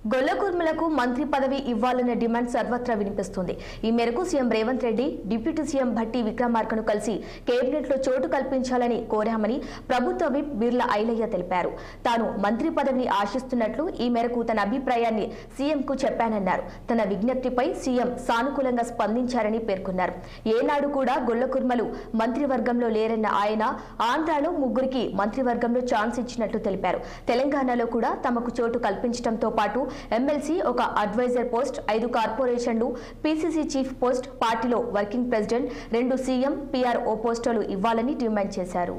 గొల్లకుర్మలకు మంత్రి పదవి ఇవ్వాలన్న డిమాండ్ సర్వత్రా వినిపిస్తుంది ఈ మేరకు CM Revanth Reddy deputy CM Bhatti విక్రమార్కను కలిసి కేబినెట్ లో చోటు కల్పించాలని కోరామని ప్రభుత్వ విప్ బిర్లా ఐలయ్య తెలిపారు తాను మంత్రి పదవిని ఆశిస్తున్నట్లు ఈ మేరకు తన అభిప్రాయాన్ని సీఎంకు చెప్పానన్నారు తన విజ్ఞప్తిపై సీఎం సానుకూలంగా స్పందించారని పేర్కొన్నారు ఏనాడు కూడా గొల్లకుర్మలు మంత్రివర్గంలో లేరన్న ఆయన ఆంధ్రాలో ముగ్గురికి మంత్రివర్గంలో ఛాన్స్ ఇచ్చినట్లు తెలిపారు తెలంగాణలో కూడా తమకు చోటు కల్పించడంతో పాటు ఎమ్మెల్సీ ఒక అడ్వైజర్ పోస్ట్ ఐదు కార్పొరేషన్లు పీసీసీ చీఫ్ పోస్ట్ పార్టీలో వర్కింగ్ ప్రెసిడెంట్ రెండు సీఎం పీఆర్ఓ పోస్టులు ఇవ్వాలని డిమాండ్ చేశారు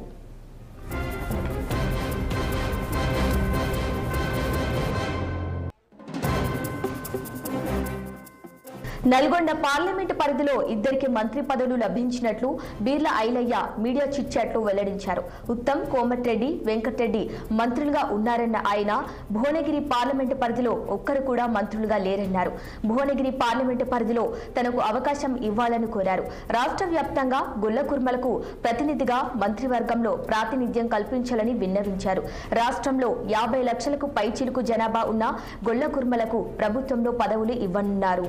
నల్గొండ పార్లమెంటు పరిధిలో ఇద్దరికి మంత్రి పదవులు లభించినట్లు బీర్ల ఐలయ్య మీడియా చిట్చాట్లో వెల్లడించారు ఉత్తమ్ కోమటిరెడ్డి వెంకటరెడ్డి మంత్రులుగా ఉన్నారన్న ఆయన భువనగిరి పార్లమెంటు పరిధిలో ఒక్కరు కూడా మంత్రులుగా లేరన్నారు భువనగిరి పార్లమెంటు పరిధిలో తనకు అవకాశం ఇవ్వాలని కోరారు రాష్ట్ర వ్యాప్తంగా గుల్లకుర్మలకు ప్రతినిధిగా మంత్రివర్గంలో ప్రాతినిధ్యం కల్పించాలని విన్నవించారు రాష్ట్రంలో యాభై లక్షలకు పైచిలుకు జనాభా ఉన్న గొల్లకుర్మలకు ప్రభుత్వంలో పదవులు ఇవ్వనున్నారు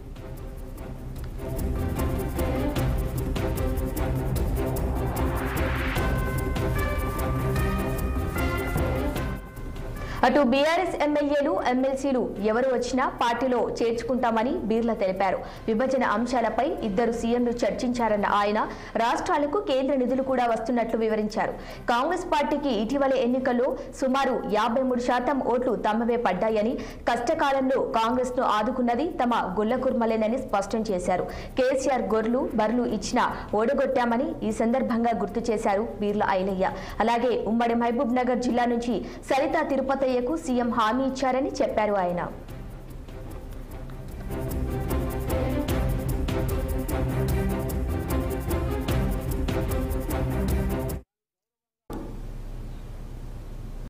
అటు బీఆర్ఎస్ ఎమ్మెల్యేలు ఎమ్మెల్సీలు ఎవరు వచ్చినా పార్టీలో చేర్చుకుంటామని బీర్ల తెలిపారు విభజన అంశాలపై ఇద్దరు సీఎంలు చర్చించారన్న ఆయన రాష్ట్రాలకు కేంద్ర నిధులు కూడా వస్తున్నట్లు వివరించారు కాంగ్రెస్ పార్టీకి ఇటీవల ఎన్నికల్లో సుమారు యాభై మూడు శాతం ఓట్లు తమవే పడ్డాయని కష్టకాలంలో కాంగ్రెస్ ను ఆదుకున్నది తమ గుల్లకుర్మలేనని స్పష్టం చేశారు కేసీఆర్ గొర్రెలు బర్లు ఇచ్చినా ఓడగొట్టామని ఈ సందర్భంగా గుర్తు చేశారు బీర్ల ఐలయ్య అలాగే ఉమ్మడి మహబూబ్ నగర్ జిల్లా నుంచి సరిత తిరుపతయ్యకు సీఎం హామీ ఇచ్చారని చెప్పారు ఆయన